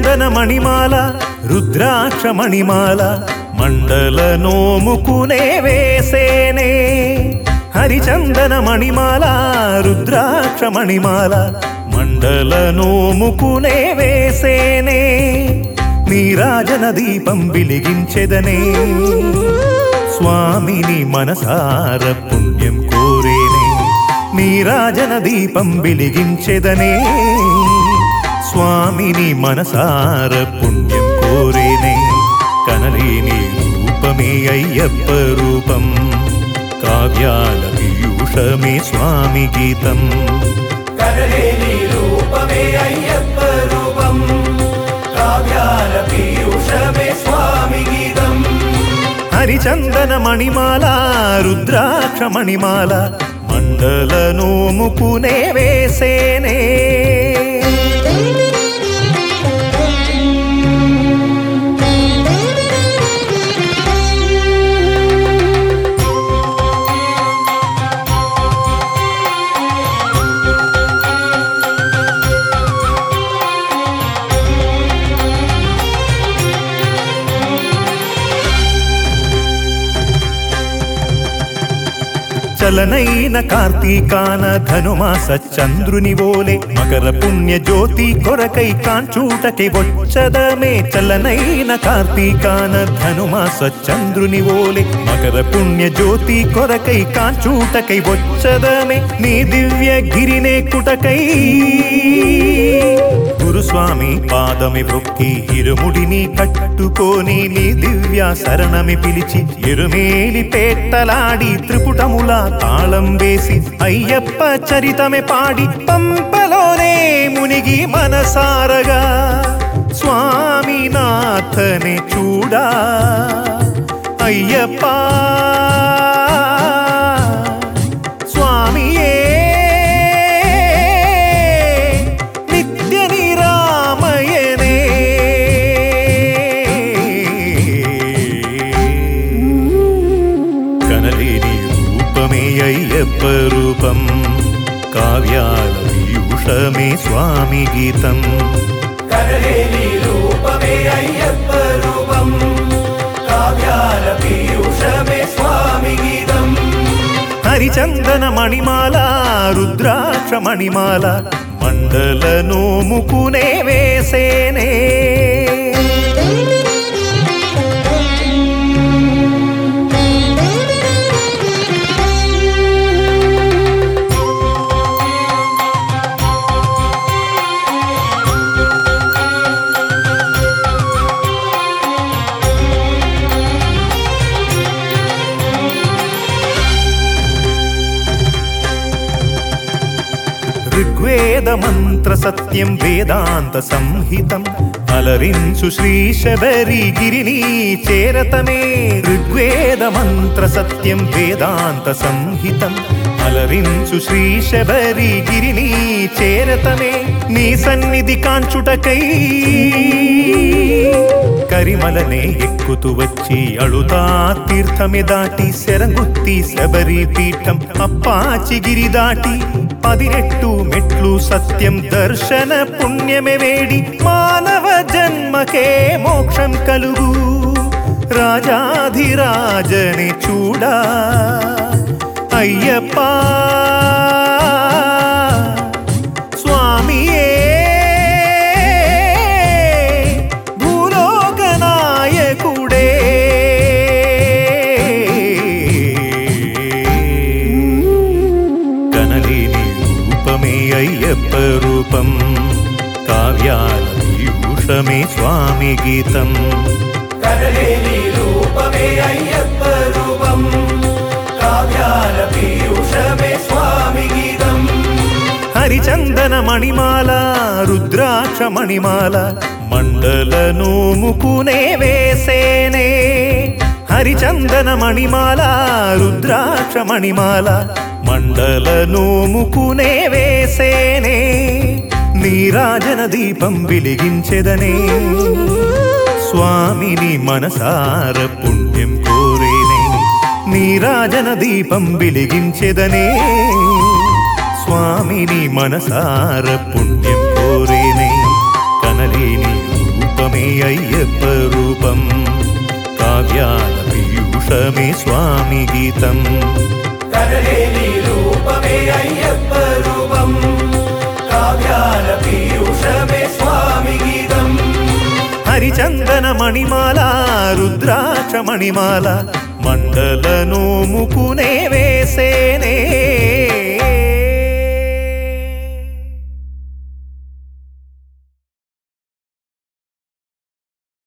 హరిచందన మణిమాల రుద్రాక్ష మణిమాల మండల నోముకునే వేసేనే హరిచందన మణిమాల రుద్రాక్ష మణిమాల మండల నోముకునే వేసేనే నీరాజన దీపం వెలిగించెదనే స్వామిని మనసార పుణ్యం కోరేనే నీరాజన దీపం వెలిగించెదనే స్వామిని మనసార పుణ్యం కోరేనే కనలేని రూపమే అయ్యప్ప రూపం కావ్యాల పీయూషమే స్వామి గీతం కరలేని రూపమే అయ్యప్ప రూపం కావ్యాల పీయూషమే స్వామి గీతం హరిచందన మణిమాల రుద్రాక్ష మణిమాల మండల నోముకునే వేసేనే చలనైన కార్తీకాన ధనుమాస చంద్రుని ఓలే మకర పుణ్య జ్యోతి కొరకై కాంచూటకి వచ్చదమే చలనైన కార్తీకాన ధనుమాస చంద్రుని ఓలే మకర పుణ్య జ్యోతి కొరకై కాంచూటకై వచ్చదమే నీ దివ్య గిరినే కుటకై గురుస్వామి పాదమి వృక్కి ఇరుముడిని కట్టుకొని నీ దివ్య శరణమి పిలిచి ఎరుమేలి పేట్టలాడి త్రిపుటముల తాళం వేసి అయ్యప్ప చరితమే పాడి పంపలోనే మునిగి మనసారగా స్వామినాథనే చూడా అయ్యప్ప స్వామియే నిత్య నిరామయనే కనలేని రూపమే అయ్యప్ప రూపం కావ్యాల పీయూషమే స్వామి గీతం కరలేని రూపమే అయ్యప్ప రూపం కావ్యాల పీయూషమే స్వామి గీతం హరిచందన మణిమాల రుద్రాక్ష మణిమాల మండల నోముకునే వేసేనే ఋగ్వేద మంత్ర సత్యం వేదాంత సంహితం అలరించు శ్రీ శబరి గిరిని చేరతమే ఋగ్వేద మంత్ర సత్యం వేదాంత సంహితం అలరించు శ్రీ శబరి గిరిని చేరతమే నీ సన్నిధి కాంచుటకై కరిమలనే ఎక్కుతూ వచ్చి అళుతా తీర్థమే దాటి శరంగుత్తి శబరి పీఠం అప్పాచిగిరి దాటి పదినెట్టు మెట్లు సత్యం దర్శన పుణ్యమే వేడి మానవ జన్మకే మోక్షం కలుగు రాజాధిరాజని చూడా అయ్యప్ప స్వామియే భూలోక నాయకుడే కనలేని రూపమే అయ్యప్ప రూపం కావ్యాల పీయూషమే స్వామి గీతం కరలేని రూపమే అయ్యప్ప రూపం కావ్యాల పీయూషమే స్వామి గీతం హరిచందన మణిమాల రుద్రాక్ష మణిమాల మండల నోముకునే వేసేనే హరిచందన మణిమాల రుద్రాక్ష మణిమాల మండల నోముకునే వేసేనే నీరాజన దీపం వెలిగించెదనే స్వామిని మనసార పుణ్యం కోరేనే నీరాజన దీపం వెలిగించెదనే స్వామిని మనసార పుణ్యం కోరేనే కనలేని రూపమే అయ్యప్ప రూపం కావ్యాల పీయూషమే స్వామి గీతం కరలేని రూపమే అయ్యప్ప రూపం కావ్యాల పీయూషమే స్వామి గీతం హరిచందన మణిమాల రుద్రాక్ష మణిమాల మండల నోముకునే వేసేనే